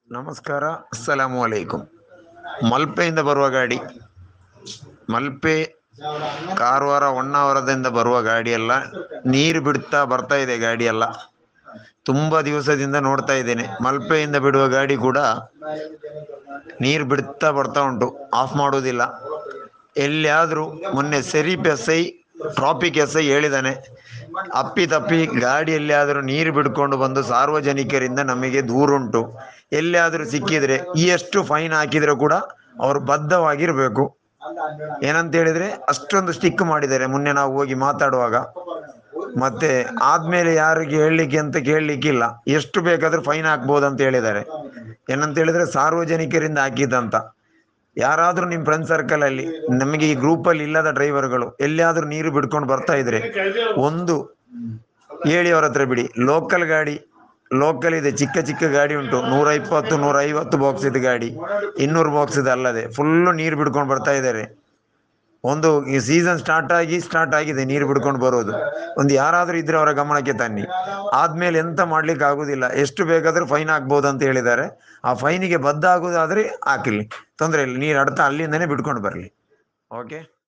ನಮಸ್ಕಾರ ಅಸ್ಸಲಾಮು ಅಲೈಕುಂ ಮಲ್ಪೆಯಿಂದ ಬರುವ ಗಾಡಿ ಮಲ್ಪೆ ಕಾರವಾರ ಹೊನ್ನಾವರದಿಂದ ಬರುವ ಗಾಡಿ ಎಲ್ಲ ನೀರು ಬಿಡ್ತಾ ಬರ್ತಾ ಇದೆ ಗಾಡಿ ಎಲ್ಲ ತುಂಬ ದಿವಸದಿಂದ ನೋಡ್ತಾ ಇದ್ದೇನೆ ಮಲ್ಪೆಯಿಂದ ಬಿಡುವ ಗಾಡಿ ಕೂಡ ನೀರು ಬಿಡ್ತಾ ಬರ್ತಾ ಉಂಟು ಆಫ್ ಮಾಡುವುದಿಲ್ಲ ಎಲ್ಲಿಯಾದರೂ ಮೊನ್ನೆ ಸೆರೀಪ್ S I traffic S I ಹೇಳಿದ್ದಾನೆ ಅಪ್ಪಿ ತಪ್ಪಿ ಗಾಡಿಯಲ್ಲಿ ಆದರೂ ನೀರು ಬಿಡ್ಕೊಂಡು ಬಂದು ಸಾರ್ವಜನಿಕರಿಂದ ನಮಗೆ ದೂರುಂಟು ಎಲ್ಲಿಯಾದರೂ ಸಿಕ್ಕಿದ್ರೆ ಎಷ್ಟು ಫೈನ್ ಹಾಕಿದ್ರೆ ಕೂಡ ಅವರು ಬದ್ಧವಾಗಿರಬೇಕು ಏನಂತ ಹೇಳಿದ್ರೆ ಅಷ್ಟೊಂದು ಸ್ಟಿಕ್ ಮಾಡಿದ್ದಾರೆ ಮೊನ್ನೆ ನಾವು ಹೋಗಿ ಮಾತಾಡುವಾಗ ಮತ್ತೆ ಆದ್ಮೇಲೆ ಯಾರಿಗೆ ಹೇಳಲಿಕ್ಕೆ ಅಂತ ಕೇಳಲಿಕ್ಕಿಲ್ಲ ಎಷ್ಟು ಬೇಕಾದ್ರೂ ಫೈನ್ ಹಾಕ್ಬೋದು ಅಂತ ಹೇಳಿದ್ದಾರೆ ಏನಂತ ಹೇಳಿದ್ರೆ ಸಾರ್ವಜನಿಕರಿಂದ ಹಾಕಿದಂತ ಯಾರಾದ್ರೂ ನಿಮ್ಮ ಫ್ರೆಂಡ್ ಸರ್ಕಲ್ ಅಲ್ಲಿ ನಮಗೆ ಈ ಗ್ರೂಪ್ ಅಲ್ಲಿ ಇಲ್ಲದ ಡ್ರೈವರ್ಗಳು ಎಲ್ಲಿಯಾದ್ರೂ ನೀರು ಬಿಡ್ಕೊಂಡು ಬರ್ತಾ ಇದ್ರೆ ಒಂದು ಹೇಳಿ ಅವ್ರ ಹತ್ರ ಬಿಡಿ ಲೋಕಲ್ ಗಾಡಿ ಲೋಕಲ್ ಇದೆ ಚಿಕ್ಕ ಚಿಕ್ಕ ಗಾಡಿ ಉಂಟು ನೂರ ಇಪ್ಪತ್ತು ನೂರ ಐವತ್ತು ಬಾಕ್ಸ್ ಇದೆ ಗಾಡಿ ಇನ್ನೂರು ಬಾಕ್ಸ್ ಇದೆ ಅಲ್ಲದೆ ಫುಲ್ಲು ನೀರು ಬಿಡ್ಕೊಂಡು ಬರ್ತಾ ಇದ್ದಾರೆ ಒಂದು ಈ ಸೀಸನ್ ಸ್ಟಾರ್ಟ್ ಆಗಿ ಸ್ಟಾರ್ಟ್ ಆಗಿದೆ ನೀರು ಬಿಡ್ಕೊಂಡು ಬರೋದು ಒಂದು ಯಾರಾದರೂ ಇದ್ರೆ ಅವರ ಗಮನಕ್ಕೆ ತನ್ನಿ ಆದ್ಮೇಲೆ ಎಂತ ಮಾಡ್ಲಿಕ್ಕೆ ಆಗುದಿಲ್ಲ ಎಷ್ಟು ಬೇಕಾದ್ರೂ ಫೈನ್ ಹಾಕ್ಬೋದು ಅಂತ ಹೇಳಿದ್ದಾರೆ ಆ ಫೈನಿಗೆ ಬದ್ಧ ಆಗುದಾದ್ರೆ ಹಾಕಲಿ ತೊಂದರೆ ಇಲ್ಲ ನೀರು ಅಡ್ತಾ ಅಲ್ಲಿಂದನೇ ಬಿಡ್ಕೊಂಡು ಬರಲಿ ಓಕೆ